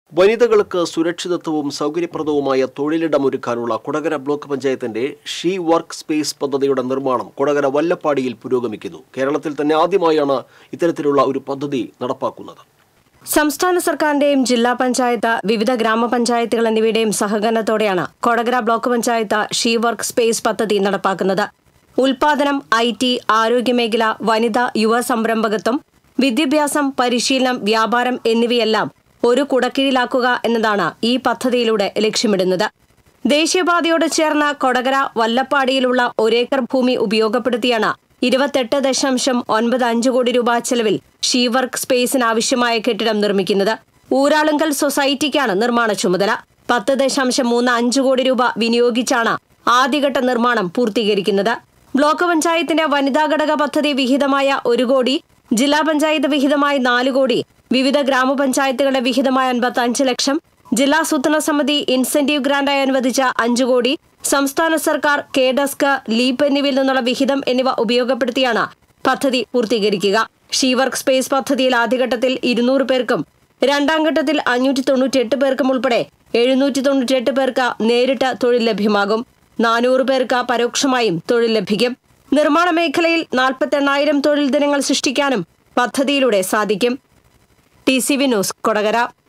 വനിതകൾക്ക് സുരക്ഷിതത്വവും സൗകര്യപ്രദവുമായ തൊഴിലിടമൊരുക്കാനുള്ള കൊടകര ബ്ലോക്ക് പഞ്ചായത്തിന്റെ ഷീ വർക്ക് സ്പേസ് പദ്ധതിയുടെ നിർമ്മാണം കൊടകര വല്ലപ്പാടിയിൽ പുരോഗമിക്കുന്നു കേരളത്തിൽ തന്നെ ആദ്യമായാണ് ഇത്തരത്തിലുള്ള ഒരു പദ്ധതി നടപ്പാക്കുന്നത് സംസ്ഥാന സർക്കാരിന്റെയും ജില്ലാ പഞ്ചായത്ത് വിവിധ ഗ്രാമപഞ്ചായത്തുകൾ എന്നിവയുടെയും സഹകരണത്തോടെയാണ് Kodakara block panchayat she work space പദ്ധതി നടപ്പാക്കുന്നത് ഉൽപാദനം ഐ ടി ആരോഗ്യമേഖല വനിത യുവ സംരംഭകത്വം വിദ്യാഭ്യാസം പരിശീലനം വ്യാപാരം എന്നിവയെല്ലാം ഒരു കുടക്കീഴിലാക്കുക എന്നതാണ് ഈ പദ്ധതിയിലൂടെ ലക്ഷ്യമിടുന്നത് ദേശീയപാതയോട് ചേർന്ന കൊടകര വല്ലപ്പാടിയിലുള്ള ഒരേക്കർ ഭൂമി ഉപയോഗപ്പെടുത്തിയാണ് ഇരുപത്തെട്ട് ദശാംശം ഒൻപത് അഞ്ച് കോടി രൂപ ചെലവിൽ ഷീ വർക്ക് സ്പേസിന് ആവശ്യമായ കെട്ടിടം നിർമ്മിക്കുന്നത് ഊരാളുങ്കൽ സൊസൈറ്റിക്കാണ് നിർമ്മാണ ചുമതല പത്ത് ദശാംശം മൂന്ന് അഞ്ച് കോടി രൂപ വിനിയോഗിച്ചാണ് ആദ്യഘട്ട നിർമ്മാണം പൂർത്തീകരിക്കുന്നത് ബ്ലോക്ക് പഞ്ചായത്തിന്റെ വനിതാ ഘടക പദ്ധതി വിഹിതമായ ഒരു കോടി ജില്ലാ പഞ്ചായത്ത് വിഹിതമായി നാല് കോടി വിവിധ ഗ്രാമപഞ്ചായത്തുകളുടെ വിഹിതമായ അൻപത്തി അഞ്ച് ലക്ഷം ജില്ലാ സൂത്രണ സമിതി ഇൻസെന്റീവ് ഗ്രാന്റായി അനുവദിച്ച അഞ്ചു കോടി സംസ്ഥാന സർക്കാർ കെ ഡെസ്ക് ലീപ് എന്നിവയിൽ നിന്നുള്ള വിഹിതം എന്നിവ ഉപയോഗപ്പെടുത്തിയാണ് പദ്ധതി പൂർത്തീകരിക്കുക ഷീ വർക്ക് സ്പേസ് പദ്ധതിയിൽ ആദ്യഘട്ടത്തിൽ ഇരുന്നൂറ് പേർക്കും രണ്ടാം ഘട്ടത്തിൽ അഞ്ഞൂറ്റി തൊണ്ണൂറ്റിയെട്ട് പേർക്കും ഉൾപ്പെടെ എഴുന്നൂറ്റി തൊണ്ണൂറ്റിയെട്ട് പേർക്ക് നേരിട്ട് തൊഴിൽ ലഭ്യമാകും നാനൂറ് പേർക്ക് പരോക്ഷമായും തൊഴിൽ ലഭിക്കും നിർമ്മാണ മേഖലയിൽ നാൽപ്പത്തെണ്ണായിരം തൊഴിൽ ദിനങ്ങൾ സൃഷ്ടിക്കാനും പദ്ധതിയിലൂടെ സാധിക്കും T C V news Kodakara